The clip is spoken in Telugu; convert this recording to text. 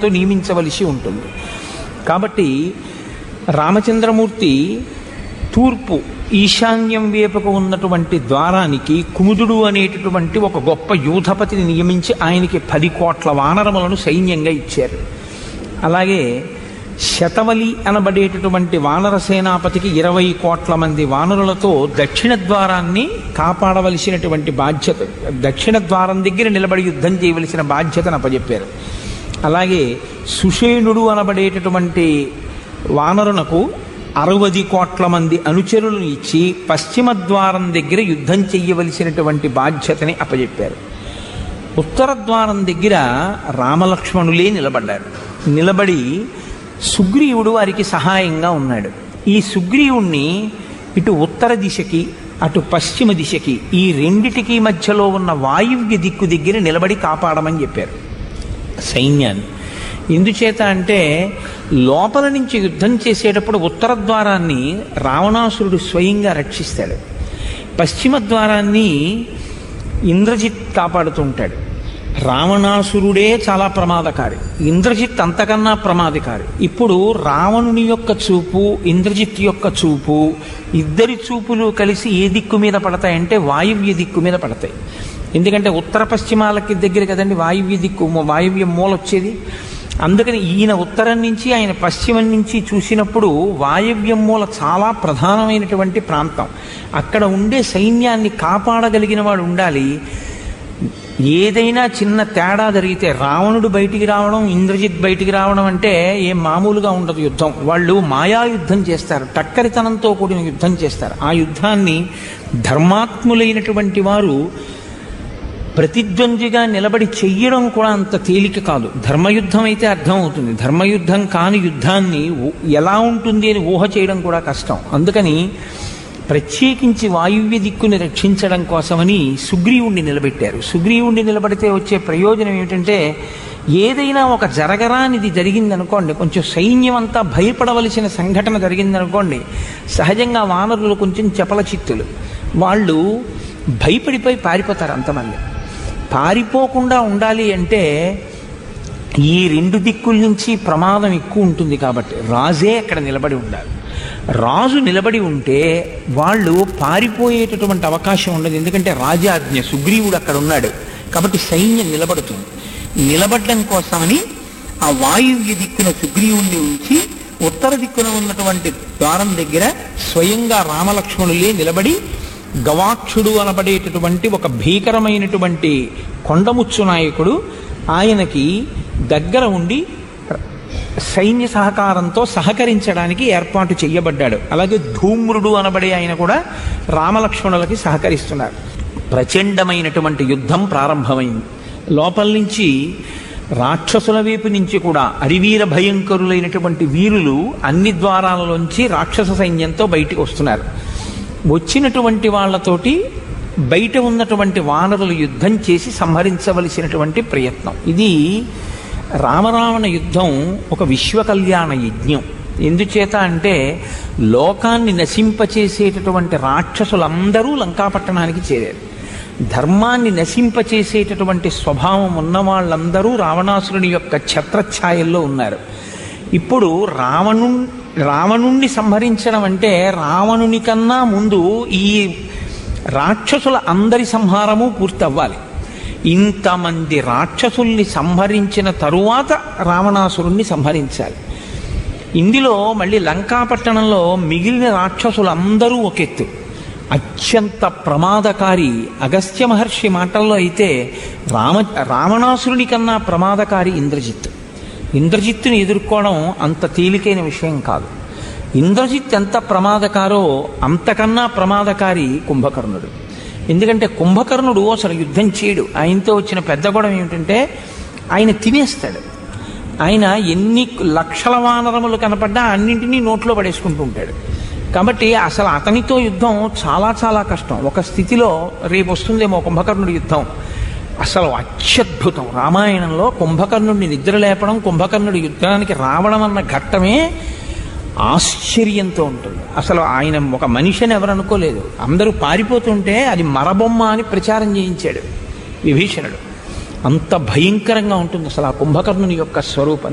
సైన్యంతో నియమించవలసి ఉంటుంది కాబట్టి రామచంద్రమూర్తి తూర్పు ఈశాన్యం వైపుకు ఉన్నటువంటి ద్వారానికి కుముదుడు అనేటటువంటి ఒక గొప్ప యూధపతిని నియమించి ఆయనకి పది కోట్ల వానరములను సైన్యంగా ఇచ్చారు అలాగే శతవలి అనబడేటటువంటి వానర సేనాపతికి ఇరవై కోట్ల మంది వానరులతో దక్షిణ ద్వారాన్ని కాపాడవలసినటువంటి బాధ్యత దక్షిణ ద్వారం దగ్గర నిలబడి యుద్ధం చేయవలసిన బాధ్యతను అప్పచెప్పారు అలాగే సుషేణుడు అనబడేటటువంటి వానరునకు అరవది కోట్ల మంది అనుచరులను ఇచ్చి పశ్చిమ ద్వారం దగ్గర యుద్ధం చెయ్యవలసినటువంటి బాధ్యతని అప్పచెప్పారు ఉత్తర ద్వారం దగ్గర రామలక్ష్మణులే నిలబడ్డారు నిలబడి సుగ్రీవుడు వారికి సహాయంగా ఉన్నాడు ఈ సుగ్రీవుణ్ణి ఇటు ఉత్తర దిశకి అటు పశ్చిమ దిశకి ఈ రెండిటికి మధ్యలో ఉన్న వాయువ్య దిక్కు దగ్గర నిలబడి కాపాడమని చెప్పారు సైన్యాన్ని ఎందుచేత అంటే లోపల నుంచి యుద్ధం చేసేటప్పుడు ఉత్తర ద్వారాన్ని రావణాసురుడు స్వయంగా రక్షిస్తాడు పశ్చిమ ద్వారాన్ని ఇంద్రజిత్ కాపాడుతుంటాడు రావణాసురుడే చాలా ప్రమాదకారి ఇంద్రజిత్ అంతకన్నా ప్రమాదకారి ఇప్పుడు రావణుని యొక్క చూపు ఇంద్రజిత్ యొక్క చూపు ఇద్దరి చూపులు కలిసి ఏ దిక్కు మీద పడతాయంటే వాయువ్య దిక్కు మీద పడతాయి ఎందుకంటే ఉత్తర పశ్చిమాలకి దగ్గర కదండి వాయువ్య దిక్కు వాయువ్య మూల వచ్చేది అందుకని ఈయన ఉత్తరం నుంచి ఆయన పశ్చిమం నుంచి చూసినప్పుడు వాయవ్యం మూల చాలా ప్రధానమైనటువంటి ప్రాంతం అక్కడ ఉండే సైన్యాన్ని కాపాడగలిగిన వాడు ఉండాలి ఏదైనా చిన్న తేడా జరిగితే రావణుడు బయటికి రావడం ఇంద్రజిత్ బయటికి రావడం అంటే ఏం మామూలుగా ఉండదు యుద్ధం వాళ్ళు మాయా యుద్ధం చేస్తారు టక్కరితనంతో కూడిన యుద్ధం చేస్తారు ఆ యుద్ధాన్ని ధర్మాత్ములైనటువంటి వారు ప్రతిద్వంద్విగా నిలబడి చెయ్యడం కూడా అంత తేలిక కాదు ధర్మయుద్ధం అయితే అర్థం అవుతుంది ధర్మయుద్ధం కాని యుద్ధాన్ని ఊ- ఎలా ఉంటుంది అని ఊహ చేయడం కూడా కష్టం అందుకని ప్రత్యేకించి వాయువ్య దిక్కుని రక్షించడం కోసమని సుగ్రీవుణ్ణి నిలబెట్టారు సుగ్రీవుణ్ణి నిలబడితే వచ్చే ప్రయోజనం ఏమిటంటే ఏదైనా ఒక జరగరానిది జరిగిందనుకోండి కొంచెం సైన్యం అంతా భయపడవలసిన సంఘటన జరిగిందనుకోండి సహజంగా వానరులు కొంచెం చపల చిత్తులు వాళ్ళు భయపడిపోయి పారిపోతారు అంతమంది పారిపోకుండా ఉండాలి అంటే ఈ రెండు దిక్కుల నుంచి ప్రమాదం ఎక్కువ ఉంటుంది కాబట్టి రాజే అక్కడ నిలబడి ఉండాలి రాజు నిలబడి ఉంటే వాళ్ళు పారిపోయేటటువంటి అవకాశం ఉండదు ఎందుకంటే రాజాజ్ఞ సుగ్రీవుడు అక్కడ ఉన్నాడు కాబట్టి సైన్యం నిలబడుతుంది నిలబడడం కోసమని ఆ వాయువ్య దిక్కున సుగ్రీవుణ్ణి ఉంచి ఉత్తర దిక్కున ఉన్నటువంటి ద్వారం దగ్గర స్వయంగా రామలక్ష్మణులే నిలబడి గవాక్షుడు అనబడేటటువంటి ఒక భీకరమైనటువంటి కొండముచ్చు నాయకుడు ఆయనకి దగ్గర ఉండి సైన్య సహకారంతో సహకరించడానికి ఏర్పాటు చేయబడ్డాడు అలాగే ధూమ్రుడు అనబడే ఆయన కూడా రామలక్ష్మణులకి సహకరిస్తున్నారు ప్రచండమైనటువంటి యుద్ధం ప్రారంభమైంది లోపల నుంచి రాక్షసుల వైపు నుంచి కూడా అరివీర భయంకరులైనటువంటి వీరులు అన్ని ద్వారాలలోంచి రాక్షస సైన్యంతో బయటికి వస్తున్నారు వచ్చినటువంటి వాళ్ళతోటి బయట ఉన్నటువంటి వానరులు యుద్ధం చేసి సంహరించవలసినటువంటి ప్రయత్నం ఇది రామరావణ యుద్ధం ఒక విశ్వ కళ్యాణ యజ్ఞం ఎందుచేత అంటే లోకాన్ని నశింపచేసేటటువంటి రాక్షసులందరూ లంకాపట్టణానికి చేరారు ధర్మాన్ని నశింపచేసేటటువంటి స్వభావం ఉన్న వాళ్ళందరూ రావణాసురుని యొక్క ఛత్రఛాయల్లో ఉన్నారు ఇప్పుడు రావణు రావణుణ్ణి సంహరించడం అంటే రావణుని కన్నా ముందు ఈ రాక్షసుల అందరి సంహారము పూర్తి అవ్వాలి ఇంతమంది రాక్షసుల్ని సంహరించిన తరువాత రావణాసురుణ్ణి సంహరించాలి ఇందులో మళ్ళీ లంకాపట్టణంలో మిగిలిన రాక్షసులందరూ ఒక ఎత్తు అత్యంత ప్రమాదకారి అగస్త్య మహర్షి మాటల్లో అయితే రామ రావణాసురుని కన్నా ప్రమాదకారి ఇంద్రజిత్ ఇంద్రజిత్తుని ఎదుర్కోవడం అంత తేలికైన విషయం కాదు ఇంద్రజిత్ ఎంత ప్రమాదకారో అంతకన్నా ప్రమాదకారి కుంభకర్ణుడు ఎందుకంటే కుంభకర్ణుడు అసలు యుద్ధం చేయడు ఆయనతో వచ్చిన పెద్ద గొడవ ఏమిటంటే ఆయన తినేస్తాడు ఆయన ఎన్ని లక్షల వానరములు కనపడ్డా అన్నింటినీ నోట్లో పడేసుకుంటూ ఉంటాడు కాబట్టి అసలు అతనితో యుద్ధం చాలా చాలా కష్టం ఒక స్థితిలో రేపు వస్తుందేమో కుంభకర్ణుడి యుద్ధం అసలు అత్యద్భుతం రామాయణంలో కుంభకర్ణుడిని నిద్ర లేపడం కుంభకర్ణుడి యుద్ధానికి రావడం అన్న ఘట్టమే ఆశ్చర్యంతో ఉంటుంది అసలు ఆయన ఒక మనిషిని ఎవరు అనుకోలేదు అందరూ పారిపోతుంటే అది మరబొమ్మ అని ప్రచారం చేయించాడు విభీషణుడు అంత భయంకరంగా ఉంటుంది అసలు ఆ కుంభకర్ణుని యొక్క స్వరూపం